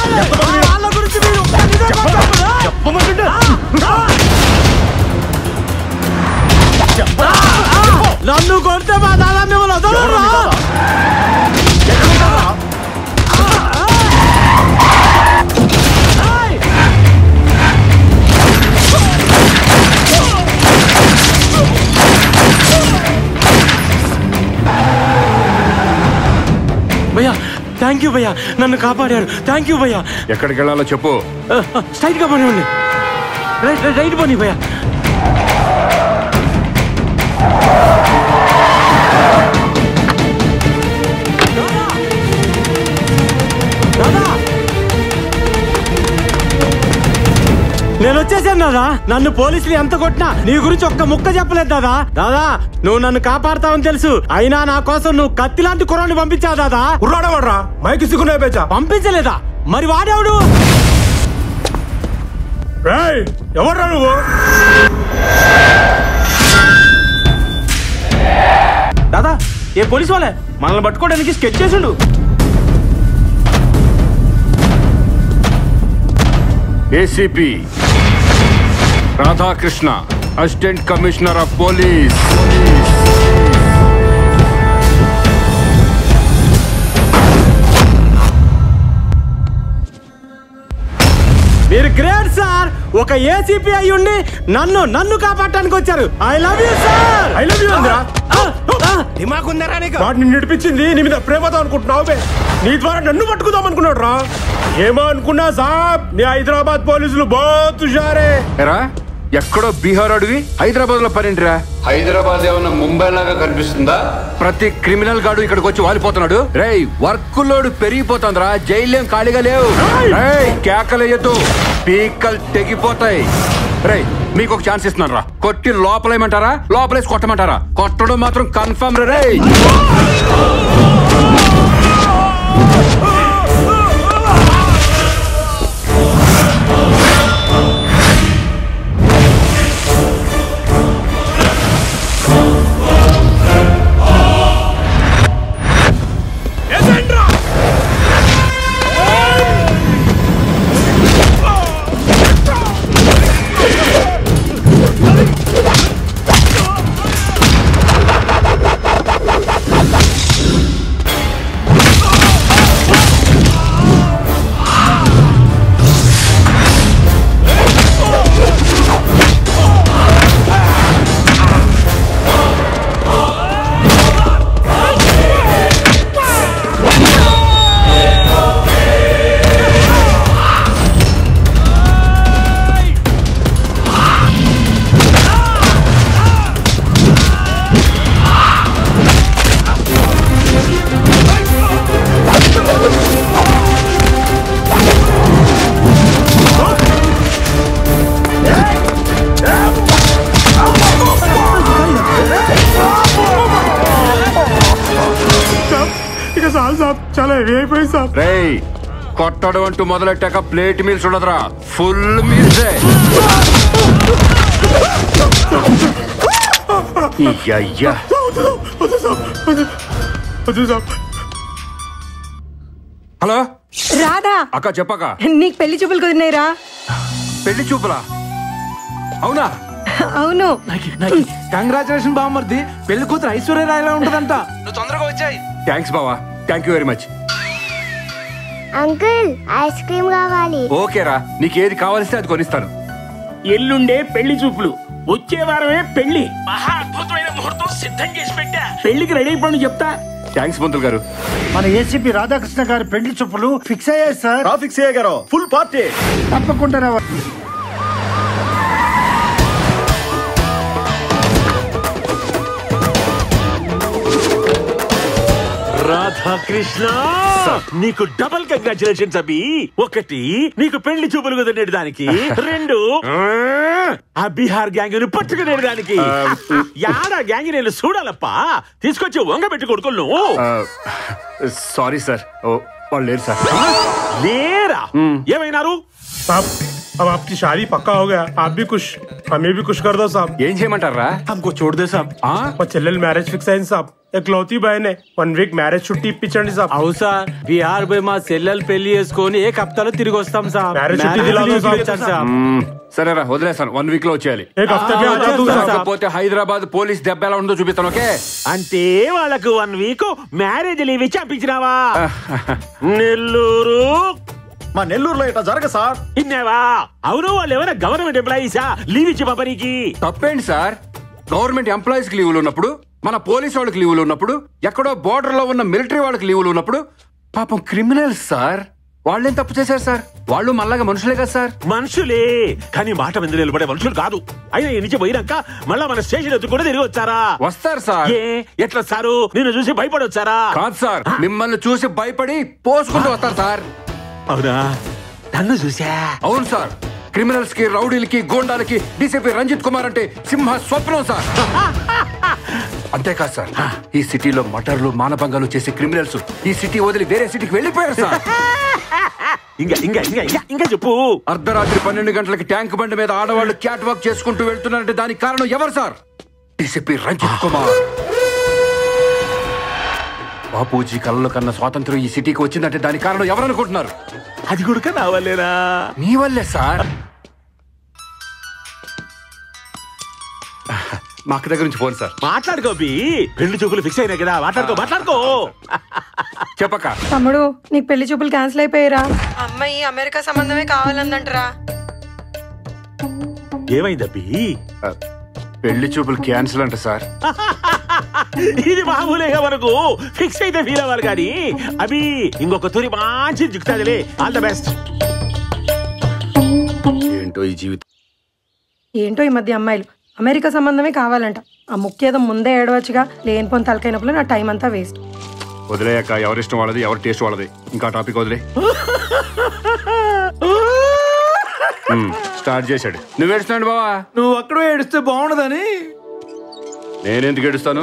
వాళ్ళ గురించి మీరు నిజం మాట్లాడుతున్నా? చెప్పమంటుంటే నన్ను కొడితే మా దాదా మిమ్మల్ని వదలరా? ఏయ్! భయ్యా థ్యాంక్ యూ భయ్యా నన్ను కాపాడారు థ్యాంక్ యూ భయ్యా ఎక్కడికి వెళ్ళాలో చెప్పు స్ట్రైట్ గా పోనీ రైట్ రైట్ రైట్ పోనీ భయ్యా దాదా నేను వచ్చేసాను దాదా నన్ను పోలీసులు ఎంత కొట్టినా నీ గురించి ఒక్క ముక్క చెప్పలేదు దాదా దాదా నువ్వు నన్ను కాపాడతావని తెలుసు అయినా నా కోసం నువ్వు కత్తి లాంటి కుర్రాన్ని పంపించావు దాదా కుర్రాడవాడ్రా మైకి సిగ్గునే పేచా పంపించలేదా మరి వాడేవాడు రేయ్ ఎవర్రా నువ్వు దాదా ఏ పోలీసు వాళ్ళే మనల్ని పట్టుకోవడానికి స్కెచ్ చేసిండు ACP Radhakrishna assistant commissioner of police మీరు గ్రేట్ సార్ ఒక ఏసీపీ అయి ఉండి నన్ను నన్ను కాపాడటానికి వచ్చారు I love you sir I love you అందిరా దిమాకుందరా నీకు వాడిని నడిపించింది నీ మీద ప్రేమతో అనుకుంటున్నావు బే నీ ద్వారా నన్ను పట్టుకుందాం అనుకున్నాడు రా ఏమో అనుకున్నా సాబ్ నీ హైదరాబాద్ పోలీసులు బోత్ హుషారే ఎరా ఎక్కడో బీహార్ అడిగి హైదరాబాద్ లో పనింటిరా హైదరాబాద్ ఏమన్నా ముంబై లాగా కనిపిస్తుందా ప్రతి క్రిమినల్ గాడు ఇక్కడికి వచ్చి వాలిపోతున్నాడు రేయ్ వర్క్ లోడ్ పెరిగిపోతుందిరా జైలేం ఖాళీగా లేవు రేయ్ కేకలేయద్దు పీకలు తెగిపోతాయి రేయ్ మీకు ఒక ఛాన్స్ ఇస్తున్నాను రా కొట్టి లోపలేయమంటారా లోపలేసి కొట్టమంటారా కొట్టడం మాత్రం కన్ఫర్మ్ రే రేయ్ ఇక చాలు సాబ్ చాలా హెవీ అయిపోయింది సాబ్ రేయ్ కొట్టడం అంటూ మొదలెట్టాక ప్లేట్ మీల్స్ ఉండదురా ఫుల్ మీల్సే అయ్యా వద్దు సాబ్ వద్దు వద్దు సాబ్ హలో రాధా అక్క చెప్పక నీకు పెళ్లి చూపులు కుదిరినాయిరా పెళ్లి చూపులా అవునా అవును కంగ్రాచులేషన్ బామ్మర్ది పెళ్లి కూతురు ఐశ్వర్యరాయలా ఉంటదంట నువ్వు తొందరగా వచ్చాయి థ్యాంక్స్ బావా thank you very much uncle ice cream కావాలి ఓకేరా నీకు ఏది కావాల్స్తే అది కొనిస్తాను ఎల్లుండే పెళ్లి చూపులు వచ్చే వారమే పెళ్లి మహా అద్భుతమైన ముహూర్తం సిద్ధం చేసి పెట్టా పెళ్లికి రెడీ అయిపోండి చెప్తా థ్యాంక్స్ పంతులు గారు మన ఏసీపీ రాధాకృష్ణ గారి పెళ్లి చూపులు ఫిక్స్ అయ్యాయి సార్ ట్రాఫిక్ సే గారు ఫుల్ పార్టీ తప్పకుండా రావాలి రాధాకృష్ణ నీకు డబల్ కంగ్రాచులేషన్స్ అభి ఒకటి నీకు పెళ్లి చూపులు కుదిరేడు దానికి రెండు ఆ బీహార్ గ్యాంగ్ ను పట్టుకునేడు దానికి యాడా గ్యాంగ్ నేను చూడాలప్పా తీసుకొచ్చి వంగ పెట్టి కొడుకులు నువ్వు సారీ సార్ వాళ్ళు లేరు సార్ లేరా ఏమైనారు साहब अब आपकी शादी पक्का हो गया आप भी खुश हमें भी खुश कर दो साहब ఏం చేయమంటారా हमको छोड़ दे साहब ఆ? మా చెల్లెలు మ్యారేజ్ ఫిక్స్ అయింది సాబ్ ఎక్లౌతీ బయనే వన్ వీక్ మ్యారేజ్ చుట్టి ఇప్పించండి సాబ్ అవు సార్ బీహార్ పోయి మా చెల్లెలు పెళ్లి చేసుకొని ఏ హప్తాలో తిరిగి వస్తాం సార్ మ్యారేజ్ చుట్టి దిలాదో సాబ్. సార్ మ్మ్. సరేరా వదిలేస్తాను వన్ వీక్ లో వచ్చేయాలి ఏక్ హఫ్తే మే ఆతా తూ ఆ, సాబ్. కాకపోతే హైదరాబాద్ పోలీస్ దెబ్బ ఎలా ఉందో చూపిస్తాను ఓకే అంటే వాళ్ళకు వన్ వీక్ మ్యారేజ్ లీవ్ ఇచ్చి పంపించినావా నెల్లూరు మా నెల్లూరులో ఇట్లా జరగ సార్ ఇన్నావా అవును వాళ్ళు ఎవరైనా గవర్నమెంట్ ఎంప్లాయీసా లీవ్ ఇచ్చి పంపనీకి తప్పేంటి సార్ గవర్నమెంట్ ఎంప్లాయీస్ కి లీవులు ఉన్నప్పుడు మన పోలీస్ వాళ్ళకి లీవులు ఉన్నప్పుడు ఎక్కడో బోర్డర్ లో ఉన్న మిలిటరీ వాళ్ళకి లీవులు ఉన్నప్పుడు పాపం క్రిమినల్స్ సార్ వాళ్ళేం తప్పు చేశారు సార్ వాళ్ళు మళ్ళాగా మనుషులే కదా సార్ మనుషులే కానీ మాట మీద నిలబడే మనుషులు కాదు అయినా ఈ నుంచి పోయినాక మళ్ళా మన స్టేషన్ ఎత్తు కూడా తిరిగి వచ్చారా వస్తారు సార్ ఏ ఎట్లా సారు నిన్ను చూసి భయపడి వచ్చారా కాదు సార్ మిమ్మల్ని చూసి భయపడి పోసుకుంటూ వస్తారు సార్ అవునా నన్ను చూసా అవును సార్ క్రిమినల్స్ కి రౌడీలకి గోండాలకి డీసీపీ రంజిత్ కుమార్ అంటే సింహ స్వప్నం సార్ అంతేకాదు సార్ ఈ సిటీలో మటర్లు మానభంగాలు చేసే క్రిమినల్స్ ఈ సిటీ వదిలి వేరే సిటీకి వెళ్ళిపోయారు సార్ ఇంకా ఇంకా ఇంకా ఇంకా ఇంకా చెప్పు అర్ధరాత్రి పన్నెండు గంటలకి ట్యాంక్ బండి మీద ఆడవాళ్ళు క్యాట్ వాక్ చేసుకుంటూ వెళ్తున్నారంటే దానికి కారణం ఎవరు సార్ డీసీపీ రంజిత్ కుమార్ బాపూజీ కళ్ళలో కన్న స్వాతంత్రం ఈ సిటీకి వచ్చిందంటే దానికి కారణం ఎవరు అనుకుంటున్నారు అది కూడా నా వల్లేనా మీ వల్లే సార్ మా అక్క దగ్గర నుంచి ఫోన్ సార్ మాట్లాడుకో బి రెండు చూపులు ఫిక్స్ అయినాయి కదా మాట్లాడుకో మాట్లాడుకో చెప్పక తమ్ముడు నీకు పెళ్లి చూపులు క్యాన్సిల్ అయిపోయారా అమ్మాయి అమెరికా సంబంధమే కావాలందంటరా ఏమైందబ్బి పెళ్లి చూపులు క్యాన్సిల్ అంట సార్ ఇది మామూలేగా మనకు ఫిక్స్ అయితే ఫీల్ అవ్వాలి కానీ అవి ఇంకొక తూరి మంచి దిక్కుతాదిలే ఆల్ ద బెస్ట్ ఏంటో ఈ జీవితం ఏంటో ఈ మధ్య అమ్మాయిలు అమెరికా సంబంధమే కావాలంట ఆ ముఖ్యేదో ముందే ఏడవచ్చుగా లేని పొని తలకైనప్పుడు నా టైం అంతా వేస్ట్ వదిలేయక ఎవరిష్టం వాళ్ళది ఎవరి టేస్ట్ వాళ్ళది ఇంకా టాపిక్ వదిలే మ్మ్, స్టార్ట్ చేశాడు నువ్వు ఏడుస్తున్నాడు బావా నువ్వు అక్కడ ఏడిస్తే బాగుండదని నేనెందుకు ఏడుస్తాను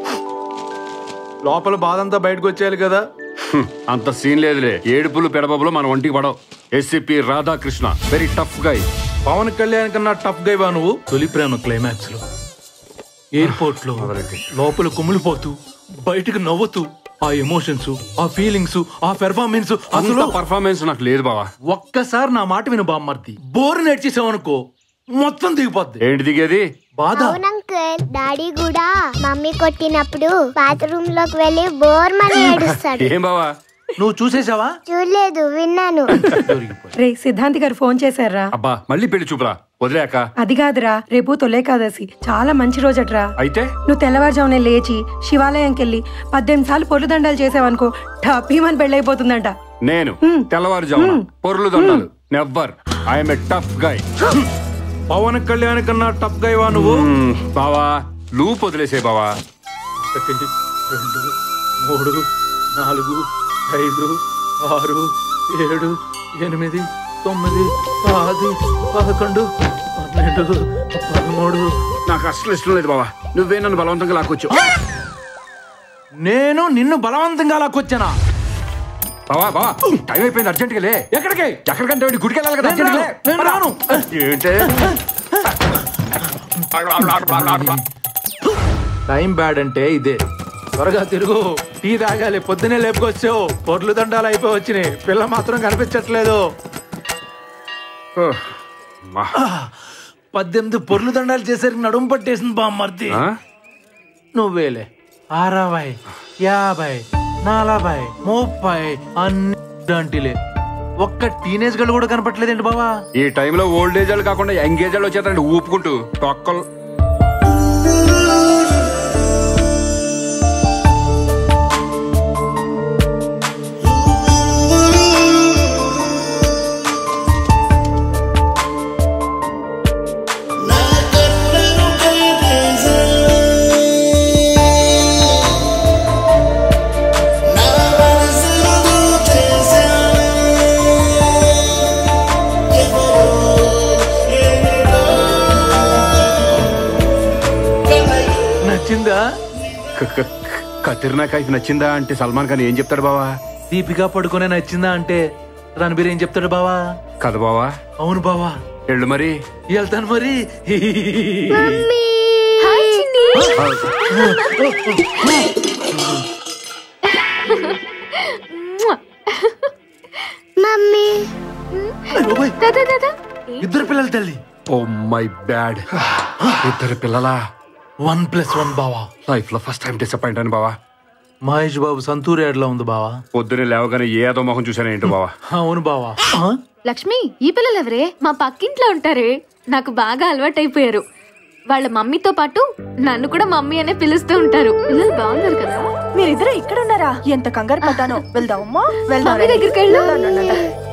లోపల బాధ అంతా బయటకు వచ్చేయాలి కదా హ్మ్, అంత సీన్ లేదులే ఏడుపులు పెడబబులు మన ఒంటికి పడవు ACP Radhakrishna very tough guy Pawan Kalyan కన్నా టఫ్ గైవా నువ్వు తొలి ప్రేమ క్లైమాక్స్ లో ఎయిర్పోర్ట్ లో లోపల కుమిలిపోతూ బయటకు నవ్వుతూ ఆ ఎమోషన్స్ ఆ ఫీలింగ్స్ ఆ పెర్ఫార్మెన్స్ అసలు అసలు పర్ఫార్మెన్స్ నాకు లేదు బావా ఒక్కసారి నా మాట విను బామ్మర్ది బోరు నేర్చేసావనుకో మొత్తం దిగిపోద్ది ఏంటి దిగేది బాధ అవును అంకుల్ డాడీ కూడా మమ్మీ కొట్టినప్పుడు బాత్రూమ్ లోకి వెళ్ళి బోర్ మని ఏడుస్తాడు ఏం బావా నువ్వు చూసేసావా చూడలేదు విన్నాను రే సిద్ధాంతి గారు ఫోన్ చేశారా అబ్బా మళ్ళీ పెళ్లి చూపురా వదిలేక అది కాదురా రేపు తొలేకాదశి చాలా మంచి రోజట్రా అయితే నువ్వు తెల్లవారుజామునే లేచి శివాలయంకి వెళ్ళి పద్దెనిమిది సార్లు పొర్లు దండాలు చేసావనుకో టపీమని పెళ్ళైపోతుందంట నేను తెల్లవారుజామున పొరులు దండాలు never I'm a tough guy Pawan Kalyan కన్నా టఫ్ గైవా నువ్వు బావా లూప్ వదిలేసే బావా ఒకటి రెండు మూడు నాలుగు ఐదు ఆరు ఏడు ఎనిమిది తొమ్మిది పది పదకొండు పన్నెండు పదమూడు నాకు అసలు ఇష్టం లేదు బావా నువ్వే నన్ను బలవంతంగా లాక్కొచ్చు నేను నిన్ను బలవంతంగా లాక్కొచ్చానా బావా బావా టైం అయిపోయింది అర్జెంట్గా లే ఎక్కడికి ఎక్కడికంటే వాడి గుడికి వెళ్ళాలి కదా నేను అర్జెంట్గా లే. రాను, నేను రాను. ఏంటే టైం బ్యాడ్ అంటే ఇదే త్వరగా తిరుగు టీ తాగాలి పొద్దునే లేపుకొచ్చావు పొర్లు దండాలు అయిపోయి వచ్చినాయి పిల్ల మాత్రం కనిపించట్లేదు ఓ, మా. పద్దెనిమిది పొర్లు దండాలు చేసరికి నడుము పట్టేసింది బామ్మర్ది ఆ? నువ్వేలే అరవై యాభై నలభై ముప్పై అన్ని డాంటీలే ఒక్క టీనేజ్ గళ్ళు కూడా కనపట్లేదేంటి బావా ఈ టైంలో ఓల్డ్ ఏజ్ వాళ్ళు కాకుండా యంగ్ ఏజ్ వాళ్ళు వచ్చేస్తారండి ఊపుకుంటూ తొక్కలు నచ్చిందా క- క- కత్రినా కైఫ్ నచ్చిందా అంటే సల్మాన్ ఖాన్ ఏం చెప్తాడు బావా దీపికా పడుకునే నచ్చిందా అంటే రణబీర్ ఏం చెప్తాడు బావా కదా బావా అవును బావా ఎళ్ళు మరి వెళ్తాను మరి హాయ్ చిన్ని మమ్మీ దాదా దాదా ఇద్దరు పిల్లలు తల్లి ఓ మై బ్యాడ్ ఇద్దరు పిల్లలా వన్ ప్లస్ వన్ బావా లైఫ్ లో ఫస్ట్ టైం డిసప్పాయింట్ అని బావా మహేష్ బాబు సంతూర్ యాడ్లో ఉంది బావా పొద్దునే లేవగానే ఏదో మొహం చూసాను ఏంటో బావా అవును బావా లక్ష్మి ఈ పిల్లలు ఎవరే మా పక్కింట్లో ఉంటారే నాకు బాగా అలవాటైపోయారు వాళ్ళ మమ్మీతో పాటు నన్ను కూడా మమ్మీ అనే పిలుస్తూ ఉంటారు పిల్లలు బాగున్నారు కదా మీరిద్దరు ఇక్కడ ఉన్నారా ఎంత కంగారు పడ్డాను వెళ్దామమ్మా వెళ్దాం మమ్మీ దగ్గరికి వెళ్ళు